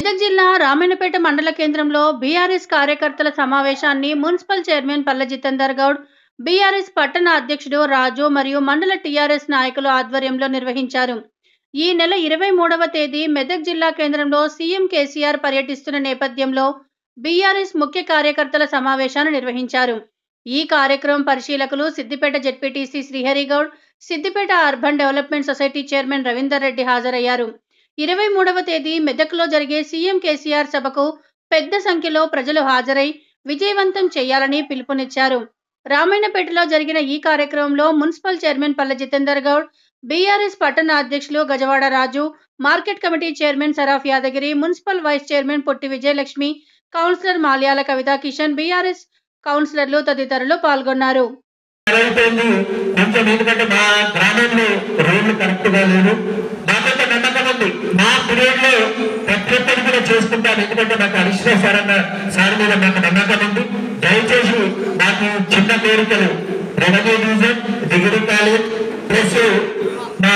మెదక్ జిల్లా రామాయణపేట మండల కేంద్రంలో బీఆర్ఎస్ కార్యకర్తల సమావేశాన్ని municipal chairman Palla Jitender Goud BRS పట్టణ అధ్యక్షుడు రాజు మరియు మండల టీఆర్ఎస్ నాయకులు ఆధ్వర్యంలో నిర్వహించారు ఈ నెల ఇరవై మూడవ తేదీ మెదక్ జిల్లా కేంద్రంలో సీఎం కేసీఆర్ పర్యటిస్తున్న నేపథ్యంలో బీఆర్ఎస్ ముఖ్య కార్యకర్తల సమావేశాన్ని నిర్వహించారు ఈ కార్యక్రమం పరిశీలకులు Siddipet ZPTC Srihari Goud Siddipet urban development society chairman Ravinder Reddy హాజరయ్యారు ఇరవై మూడవ తేదీ మెదక్లో జరిగే సీఎం కేసీఆర్ సభకు పెద్ద సంఖ్యలో ప్రజలు హాజరై విజయవంతం చేయాలని పిలుపునిచ్చారు రామాయణపేటలో జరిగిన ఈ కార్యక్రమంలో municipal chairman Palla Jitender Goud BRS పట్టణ అధ్యక్షులు Gajawada Raju market committee chairman Saraf Yadagiri municipal vice chairman Potti Vijayalakshmi councillor Malyala Kavitha Kishan BRS కౌన్సిలర్లు తదితరులు పాల్గొన్నారు అయిపోయింది కొంచెం ఎందుకంటే మా గ్రామంలో రోడ్లు కరెక్ట్ గా లేవు నాకైతే నమ్మకం ఉంది మా పీరియడ్ లో ప్రతి ఒక్కరు కూడా చేసుకుంటాను ఎందుకంటే నాకు హరీశ్వర సార్ అన్న సార్ మీద నాకు నమ్మకం ఉంది దయచేసి నాకు చిన్న కోరికలు revenue division degree college plus మా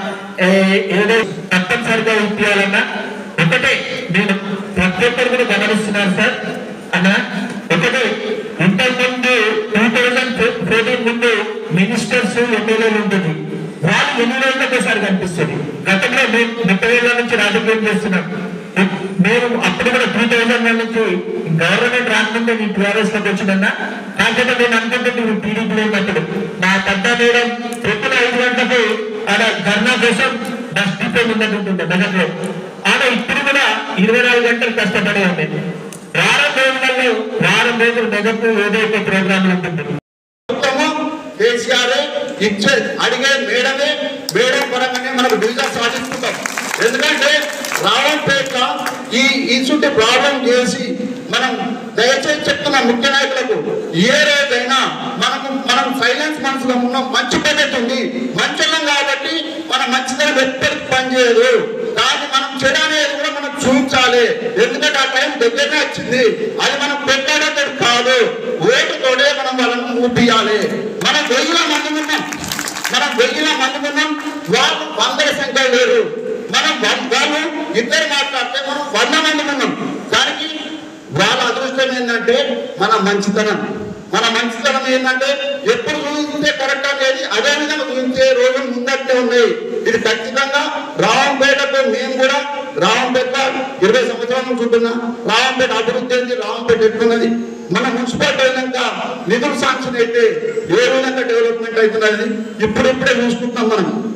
ఏ- ఏదో తప్పనిసరిగా ఇప్పించాలన్నా ఒకటే నేను ప్రతి ఒక్కరు కూడా గమనిస్తున్నాను సార్ అన్న ఒకటే ఇంతకుముందు టూ థౌజండ్ ఫోర్టీన్ ముందు మినిస్టర్స్ ఎమ్మెల్యేలు ఉంటుంది వాళ్ళు ఎన్ని రోజులకు ఒకసారి కనిపిస్తుంది గతంలో మేము ముప్పై ఏళ్ళ నుంచి రాజకీయం చేస్తున్నాం మేము అప్పుడు కూడా టూ థౌజండ్ నుంచి గవర్నమెంట్ రాకముందే నేను టీఆర్ఎస్ లోకి వచ్చిందన్నా కాకపోతే నేను అనుకుంటే నువ్వు టీడీపీలో ఉన్నప్పుడు మా పెద్ద మేడం పొద్దున ఐదు గంటలకు ఆడ ధర్నా కోసం బస్ డిపో ఉన్నట్టుంటుంది మెదక్లో ఆడ ఇప్పుడు కూడా ఇరవై నాలుగు గంటలు కష్టపడే ఉంది వారం రోజులలో వారం రోజులు మెదకు ఏదో ఒక ప్రోగ్రామ్ ఉంటుంది ప్రభుత్వము కేసీఆర్ ఇచ్చే అడిగే మేడమే మేడం పరంగానే మనకు డివిజన్ సాధిస్తున్నాం ఎందుకంటే రావంపేట ఈ ఇన్స్టిట్యూట్ ప్రాబ్లం చేసి మనం దయచేసి చెప్తున్న ముఖ్య నాయకులకు ఏ రోజైనా మనకు మనం సైలెన్స్ మనసులో ఉన్న మంచి పద్ధతి ఉంది మంచిలం కాబట్టి మన మంచితనం ఎప్పటికీ పనిచేయదు కానీ మనం చెడు అనేది కూడా మనం చూపించాలి ఎందుకంటే ఆ టైం దగ్గరనే వచ్చింది అది మనం పెట్టాడే కాదు ఓటుతోనే మనం వాళ్ళని ఊపియాలి మనం వెయ్యిల మంది ఉన్నాం మనం వెయ్యిల మంది ఉన్నాం వాళ్ళు వందల సంఖ్య లేరు మనం వం- వాళ్ళు ఇద్దరు మాట్లాడితే మనం వంద మంది ఉన్నాం దానికి వాళ్ళ అదృష్టం ఏంటంటే మన మంచితనం మన మంచితనం ఏంటంటే ఎప్పుడు చూస్తే కరెక్ట్ అనేది అదే విధంగా చూపించే రోజులు ముందట్టే ఉన్నాయి ఇది ఖచ్చితంగా రావంపేటకు మేము కూడా రావంపేట ఇరవై సంవత్సరాల నుంచి ఉంటున్నా రావంపేట అభివృద్ధి ఏంది రావంపేట ఎట్లున్నది మన మున్సిపాలిటీ అయినాక నిధులు శాంక్షన్ అయితే ఏ విధంగా డెవలప్మెంట్ అవుతున్నది ఇప్పుడిప్పుడే చూసుకుంటున్నాం మనం